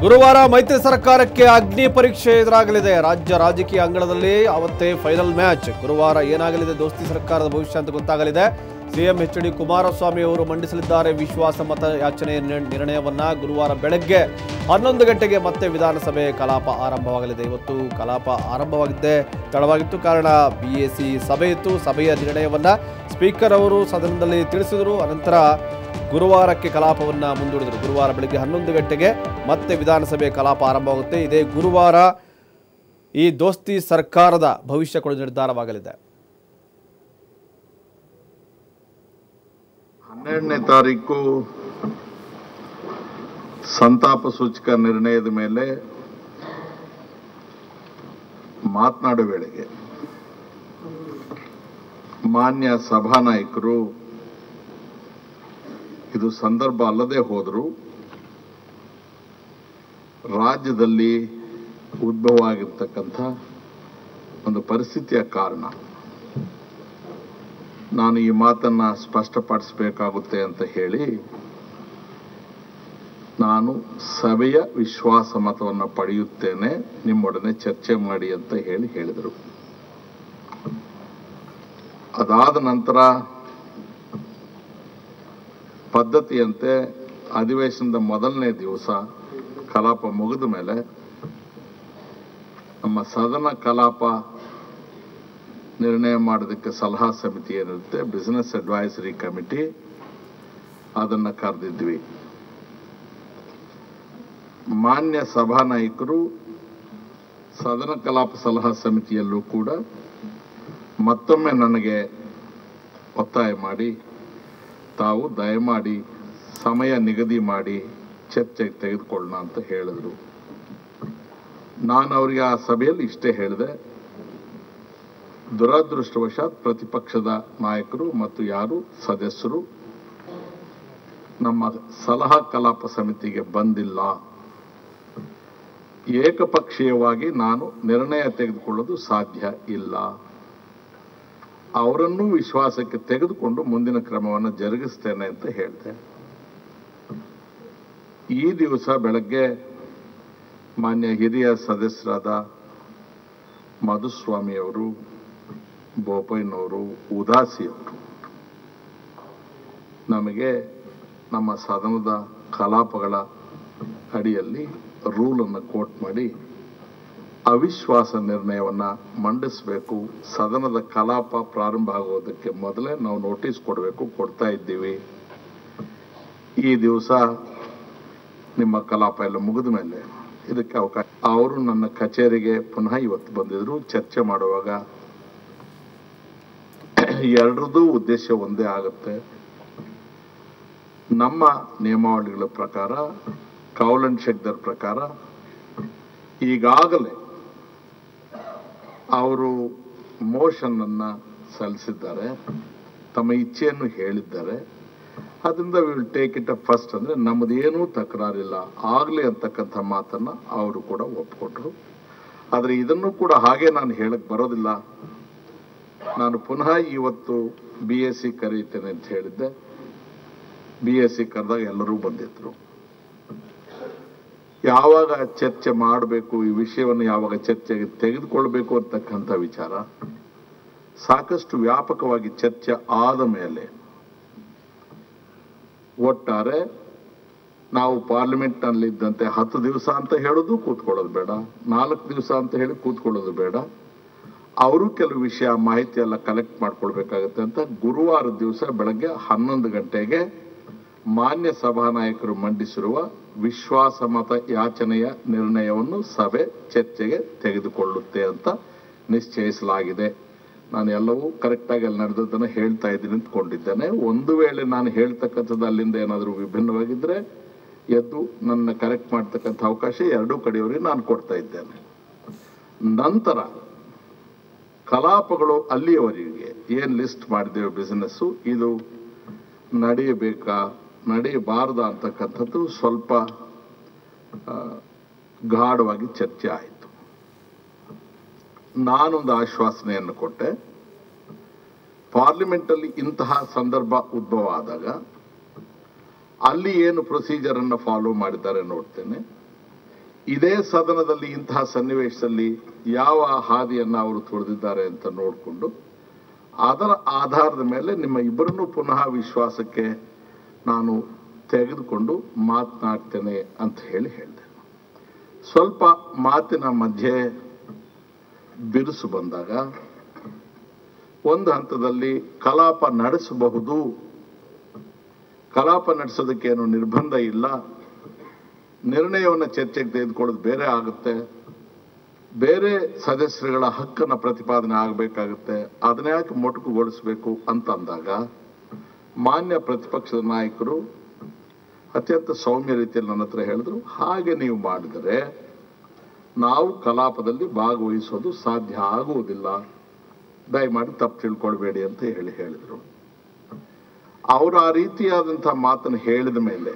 ಗುರುವಾರ ಮೈತ್ರಿ ಸರ್ಕಾರಕ್ಕೆ ಅಗ್ನಿ ಪರೀಕ್ಷೆ ಎದುರಾಗಲಿದೆ ರಾಜ್ಯ ರಾಜಕೀಯ ಅಂಗಳದಲ್ಲಿ ಅವತ್ತೇ ಫೈನಲ್ ಮ್ಯಾಚ್ ಗುರುವಾರ ಏನಾಗಲಿದೆ ದೋಸ್ತಿ ಸರ್ಕಾರದ ಭವಿಷ್ಯ ಅಂತ ಗೊತ್ತಾಗಲಿದೆ ಸಿಎಂ ಎಚ್ ಡಿ ಕುಮಾರಸ್ವಾಮಿ ಅವರು ಮಂಡಿಸಲಿದ್ದಾರೆ ವಿಶ್ವಾಸ ಮತ ಯಾಚನೆಯ ನಿರ್- ನಿರ್ಣಯವನ್ನ ಗುರುವಾರ ಬೆಳಗ್ಗೆ ಹನ್ನೊಂದು ಗಂಟೆಗೆ ಮತ್ತೆ ವಿಧಾನಸಭೆ ಕಲಾಪ ಆರಂಭವಾಗಲಿದೆ ಇವತ್ತು ಕಲಾಪ ಆರಂಭವಾಗಿದ್ದೇ ತಡವಾಗಿತ್ತು ಕಾರಣ ಬಿ ಎ ಸಿ ಸಭೆ ಇತ್ತು ಸಭೆಯ ನಿರ್ಣಯವನ್ನ ಸ್ಪೀಕರ್ ಅವರು ಸದನದಲ್ಲಿ ತಿಳಿಸಿದರು ಅನಂತರ ಗುರುವಾರಕ್ಕೆ ಕಲಾಪವನ್ನ ಮುಂದೂಡಿದರು ಗುರುವಾರ ಬೆಳಗ್ಗೆ ಹನ್ನೊಂದು ಗಂಟೆಗೆ ಮತ್ತೆ ವಿಧಾನಸಭೆ ಕಲಾಪ ಆರಂಭವಾಗುತ್ತೆ ಇದೇ ಗುರುವಾರ ಈ ದೋಸ್ತಿ ಸರ್ಕಾರದ ಭವಿಷ್ಯ ಕೂಡ ನಿರ್ಧಾರವಾಗಲಿದೆ ಹನ್ನೆರಡನೇ ತಾರೀಕು ಸಂತಾಪ ಸೂಚಕ ನಿರ್ಣಯದ ಮೇಲೆ ಮಾತನಾಡುವ ವೇಳೆಗೆ ಮಾನ್ಯ ಸಭಾನಾಯಕರು ಇದು ಸಂದರ್ಭ ಅಲ್ಲದೆ ಹೋದರೂ ರಾಜ್ಯದಲ್ಲಿ ಉದ್ಭವ ಆಗಿರ್ತಕ್ಕಂಥ ಒಂದು ಪರಿಸ್ಥಿತಿಯ ಕಾರಣ ನಾನು ಈ ಮಾತನ್ನ ಸ್ಪಷ್ಟಪಡಿಸಬೇಕಾಗುತ್ತೆ ಅಂತ ಹೇಳಿ ನಾನು ಸಭೆಯ ವಿಶ್ವಾಸ ಮತವನ್ನು ಪಡೆಯುತ್ತೇನೆ ನಿಮ್ಮೊಡನೆ ಚರ್ಚೆ ಮಾಡಿ ಅಂತ ಹೇಳಿ ಹೇಳಿದರು ಅದಾದ ನಂತರ ಪದ್ಧತಿಯಂತೆ ಅಧಿವೇಶನದ ಮೊದಲನೇ ದಿವಸ ಕಲಾಪ ಮುಗಿದ ಮೇಲೆ ನಮ್ಮ ಸದನ ಕಲಾಪ ನಿರ್ಣಯ ಮಾಡೋದಕ್ಕೆ ಸಲಹಾ ಸಮಿತಿ ಏನಿರುತ್ತೆ ಬಿಸಿನೆಸ್ ಅಡ್ವೈಸರಿ ಕಮಿಟಿ ಅದನ್ನು ಕರೆದಿದ್ವಿ ಮಾನ್ಯ ಸಭಾನಾಯಕರು ಸದನ ಕಲಾಪ ಸಲಹಾ ಸಮಿತಿಯಲ್ಲೂ ಕೂಡ ಮತ್ತೊಮ್ಮೆ ನನಗೆ ಒತ್ತಾಯ ಮಾಡಿ ತಾವು ದಯಮಾಡಿ ಸಮಯ ನಿಗದಿ ಮಾಡಿ ಚರ್ಚೆಗೆ ತೆಗೆದುಕೊಳ್ಳೋಣ ಅಂತ ಹೇಳಿದ್ರು ನಾನು ಅವರಿಗೆ ಆ ಸಭೆಯಲ್ಲಿ ಇಷ್ಟೇ ಹೇಳಿದೆ ದುರದೃಷ್ಟವಶಾತ್ ಪ್ರತಿಪಕ್ಷದ ನಾಯಕರು ಮತ್ತು ಯಾರು ಸದಸ್ಯರು ನಮ್ಮ ಸಲಹಾ ಕಲಾಪ ಸಮಿತಿಗೆ ಬಂದಿಲ್ಲ ಏಕಪಕ್ಷೀಯವಾಗಿ ನಾನು ನಿರ್ಣಯ ತೆಗೆದುಕೊಳ್ಳೋದು ಸಾಧ್ಯ ಇಲ್ಲ ಅವರನ್ನೂ ವಿಶ್ವಾಸಕ್ಕೆ ತೆಗೆದುಕೊಂಡು ಮುಂದಿನ ಕ್ರಮವನ್ನು ಜರುಗಿಸ್ತೇನೆ ಅಂತ ಹೇಳಿದೆ ಈ ದಿವಸ ಬೆಳಗ್ಗೆ ಮಾನ್ಯ ಹಿರಿಯ ಸದಸ್ಯರಾದ ಮಧುಸ್ವಾಮಿ ಅವರು ಬೋಪಯ್ಯನವರು ಉದಾಸಿಯವರು ನಮಗೆ ನಮ್ಮ ಸದನದ ಕಲಾಪಗಳ ಅಡಿಯಲ್ಲಿ ರೂಲನ್ನು ಕೋಟ್ ಮಾಡಿ ಅವಿಶ್ವಾಸ ನಿರ್ಣಯವನ್ನ ಮಂಡಿಸಬೇಕು ಸದನದ ಕಲಾಪ ಪ್ರಾರಂಭ ಆಗೋದಕ್ಕೆ ಮೊದಲೇ ನಾವು ನೋಟಿಸ್ ಕೊಡಬೇಕು ಕೊಡ್ತಾ ಇದ್ದೀವಿ ಈ ದಿವಸ ನಿಮ್ಮ ಕಲಾಪ ಎಲ್ಲ ಮುಗಿದ ಮೇಲೆ ಇದಕ್ಕೆ ಅವಕಾಶ ಅವರು ನನ್ನ ಕಚೇರಿಗೆ ಪುನಃ ಇವತ್ತು ಬಂದಿದ್ರು ಚರ್ಚೆ ಮಾಡುವಾಗ ಎರಡರದ್ದು ಉದ್ದೇಶ ಒಂದೇ ಆಗುತ್ತೆ ನಮ್ಮ ನಿಯಮಾವಳಿಗಳ ಪ್ರಕಾರ ಕೌಲನ್ ಶೆಕ್ದರ್ ಪ್ರಕಾರ ಈಗಾಗಲೇ ಅವರು ಮೋಷನ್ ಅನ್ನ ಸಲ್ಲಿಸಿದ್ದಾರೆ ತಮ್ಮ ಇಚ್ಛೆಯನ್ನು ಹೇಳಿದ್ದಾರೆ ಅದರಿಂದ will take it up first ಅಂದ್ರೆ ನಮ್ಮದೇನೂ ತಕರಾರಿಲ್ಲ ಆಗ್ಲಿ ಅಂತಕ್ಕಂಥ ಮಾತನ್ನ ಅವರು ಕೂಡ ಒಪ್ಪಿಕೊಟ್ರು ಆದ್ರೆ ಇದನ್ನು ಕೂಡ ಹಾಗೆ ನಾನು ಹೇಳಕ್ ಬರೋದಿಲ್ಲ ನಾನು ಪುನಃ ಇವತ್ತು ಬಿ ಎಸ್ ಸಿ ಕರೀತೇನೆ ಅಂತ ಹೇಳಿದ್ದೆ ಬಿ ಎಸ್ ಸಿ ಕರೆದಾಗ ಎಲ್ಲರೂ ಬಂದಿದ್ರು ಯಾವಾಗ ಚರ್ಚೆ ಮಾಡಬೇಕು ಈ ವಿಷಯವನ್ನು ಯಾವಾಗ ಚರ್ಚೆಗೆ ತೆಗೆದುಕೊಳ್ಬೇಕು ಅಂತಕ್ಕಂಥ ವಿಚಾರ ಸಾಕಷ್ಟು ವ್ಯಾಪಕವಾಗಿ ಚರ್ಚೆ ಆದ ಮೇಲೆ ಒಟ್ಟಾರೆ ನಾವು ಪಾರ್ಲಿಮೆಂಟ್ ನಲ್ಲಿ ಇದ್ದಂತೆ ಹತ್ತು ದಿವಸ ಅಂತ ಹೇಳೋದು ಕೂತ್ಕೊಳ್ಳೋದು ಬೇಡ ನಾಲ್ಕು ದಿವಸ ಅಂತ ಹೇಳಿ ಕೂತ್ಕೊಳ್ಳೋದು ಬೇಡ ಅವರು ಕೆಲವು ವಿಷಯ ಮಾಹಿತಿ ಎಲ್ಲ ಕಲೆಕ್ಟ್ ಮಾಡ್ಕೊಳ್ಬೇಕಾಗತ್ತೆ ಅಂತ ಗುರುವಾರ ದಿವಸ ಬೆಳಗ್ಗೆ ಹನ್ನೊಂದು ಗಂಟೆಗೆ ಮಾನ್ಯ ಸಭಾನಾಯಕರು ಮಂಡಿಸಿರುವ ವಿಶ್ವಾಸ ಮತ ಯಾಚನೆಯ ನಿರ್ಣಯವನ್ನು ಸಭೆ ಚರ್ಚೆಗೆ ತೆಗೆದುಕೊಳ್ಳುತ್ತೆ ಅಂತ ನಿಶ್ಚಯಿಸಲಾಗಿದೆ ನಾನು ಎಲ್ಲವೂ ಕರೆಕ್ಟಾಗಿ ಅಲ್ಲಿ ನಡೆದದ್ದನ್ನು ಹೇಳ್ತಾ ಇದ್ದೀನಿ ಅಂದ್ಕೊಂಡಿದ್ದೇನೆ ಒಂದು ವೇಳೆ ನಾನು ಹೇಳ್ತಕ್ಕಂಥದ್ದು ಅಲ್ಲಿಂದ ಏನಾದರೂ ವಿಭಿನ್ನವಾಗಿದ್ದರೆ ಎದ್ದು ನನ್ನ ಕರೆಕ್ಟ್ ಮಾಡ್ತಕ್ಕಂಥ ಅವಕಾಶ ಎರಡೂ ಕಡೆಯವರಿಗೆ ನಾನು ಕೊಡ್ತಾ ಇದ್ದೇನೆ ನಂತರ ಕಲಾಪಗಳು ಅಲ್ಲಿಯವರೆಗೆ ಏನು ಲಿಸ್ಟ್ ಮಾಡಿದ್ದೇವೆ ಬಿಸಿನೆಸ್ಸು ಇದು ನಡೆಯಬೇಕಾ ನಡೆಯಬಾರ್ದ ಅಂತಕ್ಕಂಥದ್ದು ಸ್ವಲ್ಪ ಆ, ಗಾಢವಾಗಿ ಚರ್ಚೆ ಆಯಿತು ನಾನೊಂದು ಆಶ್ವಾಸನೆಯನ್ನು ಕೊಟ್ಟೆ ಪಾರ್ಲಿಮೆಂಟಲ್ಲಿ ಇಂತಹ ಸಂದರ್ಭ ಉದ್ಭವ ಆದಾಗ ಅಲ್ಲಿ ಏನು ಪ್ರೊಸೀಜರ್ ಅನ್ನು ಫಾಲೋ ಮಾಡಿದ್ದಾರೆ ನೋಡ್ತೇನೆ ಇದೇ ಸದನದಲ್ಲಿ ಇಂತಹ ಸನ್ನಿವೇಶದಲ್ಲಿ ಯಾವ ಹಾದಿಯನ್ನು ಅವರು ತುಳಿದಿದ್ದಾರೆ ಅಂತ ನೋಡಿಕೊಂಡು ಅದರ ಆಧಾರದ ಮೇಲೆ ನಿಮ್ಮ ಇಬ್ಬರನ್ನೂ ಪುನಃ ವಿಶ್ವಾಸಕ್ಕೆ ನಾನು ತೆಗೆದುಕೊಂಡು ಮಾತನಾಡ್ತೇನೆ ಅಂತ ಹೇಳಿ ಹೇಳಿದೆ ಸ್ವಲ್ಪ ಮಾತಿನ ಮಧ್ಯೆ ಬಿರುಸು ಬಂದಾಗ ಒಂದು ಹಂತದಲ್ಲಿ ಕಲಾಪ ನಡೆಸಬಹುದು ಕಲಾಪ ನಡೆಸೋದಕ್ಕೆ ಏನು ನಿರ್ಬಂಧ ಇಲ್ಲ ನಿರ್ಣಯವನ್ನು ಚರ್ಚೆಗೆ ತೆಗೆದುಕೊಳ್ಳೋದು ಬೇರೆ ಆಗುತ್ತೆ ಬೇರೆ ಸದಸ್ಯರುಗಳ ಹಕ್ಕನ್ನು ಪ್ರತಿಪಾದನೆ ಆಗಬೇಕಾಗುತ್ತೆ ಅದನ್ನ ಯಾಕೆ ಮೊಟಕುಗೊಳಿಸಬೇಕು ಅಂತ ಅಂದಾಗ ಮಾನ್ಯ ಪ್ರತಿಪಕ್ಷದ ನಾಯಕರು ಅತ್ಯಂತ ಸೌಮ್ಯ ರೀತಿಯಲ್ಲಿ ನನ್ನ ಹತ್ರ ಹೇಳಿದ್ರು ಹಾಗೆ ನೀವು ಮಾಡಿದರೆ ನಾವು ಕಲಾಪದಲ್ಲಿ ಭಾಗವಹಿಸೋದು ಸಾಧ್ಯ ಆಗುವುದಿಲ್ಲ ದಯಮಾಡಿ ತಪ್ಪು ತಿಳ್ಕೊಳ್ಬೇಡಿ ಅಂತ ಹೇಳಿ ಹೇಳಿದರು ಅವರು ಆ ರೀತಿಯಾದಂತಹ ಮಾತನ್ನು ಹೇಳಿದ ಮೇಲೆ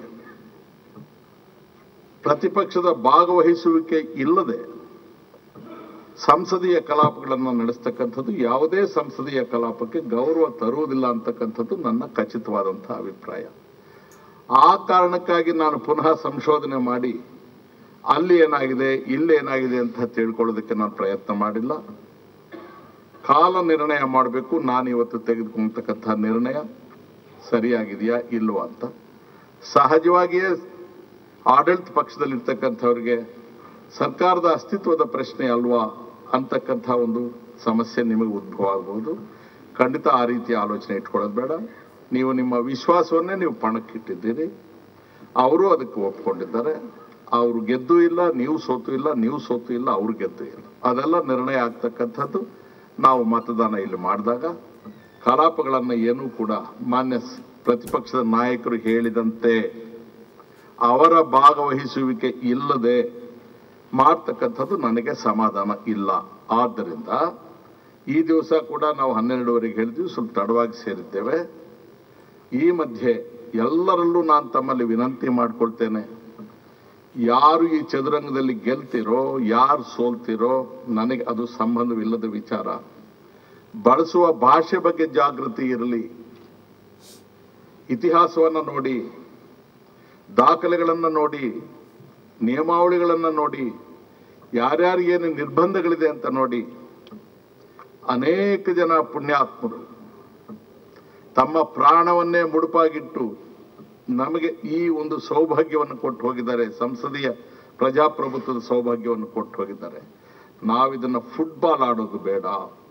ಪ್ರತಿಪಕ್ಷದ ಭಾಗವಹಿಸುವಿಕೆ ಇಲ್ಲದೆ ಸಂಸದೀಯ ಕಲಾಪಗಳನ್ನು ನಡೆಸ್ತಕ್ಕಂಥದ್ದು ಯಾವುದೇ ಸಂಸದೀಯ ಕಲಾಪಕ್ಕೆ ಗೌರವ ತರುವುದಿಲ್ಲ ಅಂತಕ್ಕಂಥದ್ದು ನನ್ನ ಖಚಿತವಾದಂತಹ ಅಭಿಪ್ರಾಯ ಆ ಕಾರಣಕ್ಕಾಗಿ ನಾನು ಪುನಃ ಸಂಶೋಧನೆ ಮಾಡಿ ಅಲ್ಲಿ ಏನಾಗಿದೆ ಇಲ್ಲಿ ಏನಾಗಿದೆ ಅಂತ ತಿಳ್ಕೊಳ್ಳೋದಕ್ಕೆ ನಾನು ಪ್ರಯತ್ನ ಮಾಡಿಲ್ಲ ಕಾಲ ನಿರ್ಣಯ ಮಾಡಬೇಕು ನಾನು ಇವತ್ತು ತೆಗೆದುಕೊಂಡತಕ್ಕಂಥ ನಿರ್ಣಯ ಸರಿಯಾಗಿದೆಯಾ ಇಲ್ವಾ ಅಂತ ಸಹಜವಾಗಿಯೇ ಆಡಳಿತ ಪಕ್ಷದಲ್ಲಿರ್ತಕ್ಕಂಥವ್ರಿಗೆ ಸರ್ಕಾರದ ಅಸ್ತಿತ್ವದ ಪ್ರಶ್ನೆ ಅಲ್ವಾ ಅಂತಕ್ಕಂಥ ಒಂದು ಸಮಸ್ಯೆ ನಿಮಗೆ ಉದ್ಭವ ಆಗಬಹುದು ಖಂಡಿತ ಆ ರೀತಿಯ ಆಲೋಚನೆ ಇಟ್ಕೊಳ್ಳೋದು ಬೇಡ ನೀವು ನಿಮ್ಮ ವಿಶ್ವಾಸವನ್ನೇ ನೀವು ಪಣಕ್ಕಿಟ್ಟಿದ್ದೀರಿ ಅವರು ಅದಕ್ಕೆ ಒಪ್ಕೊಂಡಿದ್ದಾರೆ ಅವರು ಗೆದ್ದು ಇಲ್ಲ ನೀವು ಸೋತು ಇಲ್ಲ ನೀವು ಸೋತು ಇಲ್ಲ ಅವ್ರು ಗೆದ್ದು ಇಲ್ಲ ಅದೆಲ್ಲ ನಿರ್ಣಯ ಆಗ್ತಕ್ಕಂಥದ್ದು ನಾವು ಮತದಾನ ಇಲ್ಲಿ ಮಾಡಿದಾಗ ಕಲಾಪಗಳನ್ನು ಏನೂ ಕೂಡ ಮಾನ್ಯ ಸ್- ಪ್ರತಿಪಕ್ಷದ ನಾಯಕರು ಹೇಳಿದಂತೆ ಅವರ ಭಾಗವಹಿಸುವಿಕೆ ಇಲ್ಲದೆ ಮಾಡ್ತಕ್ಕಂಥದ್ದು ನನಗೆ ಸಮಾಧಾನ ಇಲ್ಲ ಆದ್ದರಿಂದ ಈ ದಿವಸ ಕೂಡ ನಾವು ಹನ್ನೆರಡುವರೆಗೆ ಹೇಳಿದ್ವಿ ಸ್ವಲ್ಪ ತಡವಾಗಿ ಸೇರಿದ್ದೇವೆ ಈ ಮಧ್ಯೆ ಎಲ್ಲರಲ್ಲೂ ನಾನು ತಮ್ಮಲ್ಲಿ ವಿನಂತಿ ಮಾಡ್ಕೊಳ್ತೇನೆ ಯಾರು ಈ ಚದುರಂಗದಲ್ಲಿ ಗೆಲ್ತಿರೋ ಯಾರು ಸೋಲ್ತಿರೋ ನನಗೆ ಅದು ಸಂಬಂಧವಿಲ್ಲದ ವಿಚಾರ ಬಳಸುವ ಭಾಷೆ ಬಗ್ಗೆ ಜಾಗೃತಿ ಇರಲಿ ಇತಿಹಾಸವನ್ನು ನೋಡಿ ದಾಖಲೆಗಳನ್ನು ನೋಡಿ ನಿಯಮಾವಳಿಗಳನ್ನು ನೋಡಿ ಯಾರ್ಯಾರಿಗೇನು ನಿರ್ಬಂಧಗಳಿದೆ ಅಂತ ನೋಡಿ ಅನೇಕ ಜನ ಪುಣ್ಯಾತ್ಮರು ತಮ್ಮ ಪ್ರಾಣವನ್ನೇ ಮುಡುಪಾಗಿಟ್ಟು ನಮಗೆ ಈ ಒಂದು ಸೌಭಾಗ್ಯವನ್ನು ಕೊಟ್ಟು ಹೋಗಿದ್ದಾರೆ ಸಂಸದೀಯ ಪ್ರಜಾಪ್ರಭುತ್ವದ ಸೌಭಾಗ್ಯವನ್ನು ಕೊಟ್ಟು ಹೋಗಿದ್ದಾರೆ ನಾವಿದನ್ನ ಫುಟ್ಬಾಲ್ ಆಡೋದು ಬೇಡ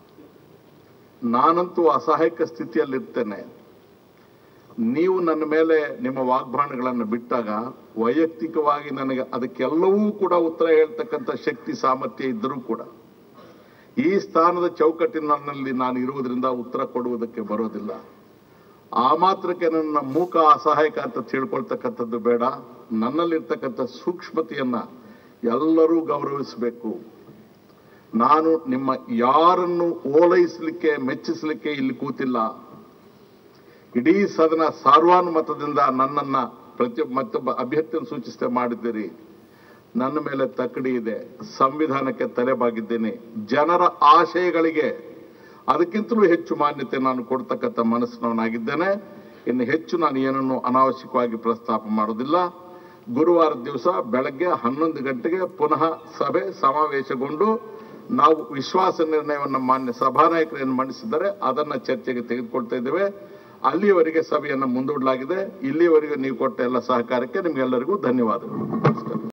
ನಾನಂತೂ ಅಸಹಾಯಕ ಸ್ಥಿತಿಯಲ್ಲಿರ್ತೇನೆ ನೀವು ನನ್ನ ಮೇಲೆ ನಿಮ್ಮ ವಾಗ್ಬಾಣಗಳನ್ನು ಬಿಟ್ಟಾಗ ವೈಯಕ್ತಿಕವಾಗಿ ನನಗೆ ಅದಕ್ಕೆಲ್ಲವೂ ಕೂಡ ಉತ್ತರ ಹೇಳ್ತಕ್ಕಂಥ ಶಕ್ತಿ ಸಾಮರ್ಥ್ಯ ಇದ್ದರೂ ಕೂಡ ಈ ಸ್ಥಾನದ ಚೌಕಟ್ಟಿನಲ್ಲಿ ನಾನು ಇರುವುದರಿಂದ ಉತ್ತರ ಕೊಡುವುದಕ್ಕೆ ಬರೋದಿಲ್ಲ ಆ ಮಾತ್ರಕ್ಕೆ ನನ್ನ ಮೂಕ ಅಸಹಾಯಕ ಅಂತ ತಿಳ್ಕೊಳ್ತಕ್ಕಂಥದ್ದು ಬೇಡ ನನ್ನಲ್ಲಿರ್ತಕ್ಕಂಥ ಸೂಕ್ಷ್ಮತೆಯನ್ನ ಎಲ್ಲರೂ ಗೌರವಿಸಬೇಕು ನಾನು ನಿಮ್ಮ ಯಾರನ್ನು ಓಲೈಸಲಿಕ್ಕೆ ಮೆಚ್ಚಿಸಲಿಕ್ಕೆ ಇಲ್ಲಿ ಕೂತಿಲ್ಲ ಇಡೀ ಸದನ ಸಾರ್ವಾನುಮತದಿಂದ ನನ್ನನ್ನ ಪ್ರತಿ ಮತ್ತೊಬ್ಬ ಅಭ್ಯರ್ಥಿಯನ್ನು ಸೂಚಿಸದೆ ಮಾಡಿದ್ದೀರಿ ನನ್ನ ಮೇಲೆ ತಕ್ಕಡಿ ಇದೆ ಸಂವಿಧಾನಕ್ಕೆ ತಲೆಬಾಗಿದ್ದೇನೆ ಜನರ ಆಶಯಗಳಿಗೆ ಅದಕ್ಕಿಂತಲೂ ಹೆಚ್ಚು ಮಾನ್ಯತೆ ನಾನು ಕೊಡ್ತಕ್ಕಂಥ ಮನಸ್ಸಿನವನಾಗಿದ್ದೇನೆ ಇನ್ನು ಹೆಚ್ಚು ನಾನು ಏನನ್ನು ಅನಾವಶ್ಯಕವಾಗಿ ಪ್ರಸ್ತಾಪ ಮಾಡೋದಿಲ್ಲ ಗುರುವಾರ ದಿವಸ ಬೆಳಗ್ಗೆ ಹನ್ನೊಂದು ಗಂಟೆಗೆ ಪುನಃ ಸಭೆ ಸಮಾವೇಶಗೊಂಡು ನಾವು ವಿಶ್ವಾಸ ನಿರ್ಣಯವನ್ನು ಮಾನ್ಯ ಸಭಾನಾಯಕರು ಏನು ಮಂಡಿಸಿದ್ದಾರೆ ಅದನ್ನ ಚರ್ಚೆಗೆ ತೆಗೆದುಕೊಳ್ತಾ ಇದ್ದೇವೆ ಅಲ್ಲಿಯವರೆಗೆ ಸಭೆಯನ್ನು ಮುಂದೂಡಲಾಗಿದೆ ಇಲ್ಲಿಯವರೆಗೆ ನೀವು ಕೊಟ್ಟ ಎಲ್ಲ ಸಹಕಾರಕ್ಕೆ ನಿಮ್ಗೆಲ್ಲರಿಗೂ ಧನ್ಯವಾದಗಳು ನಮಸ್ಕಾರ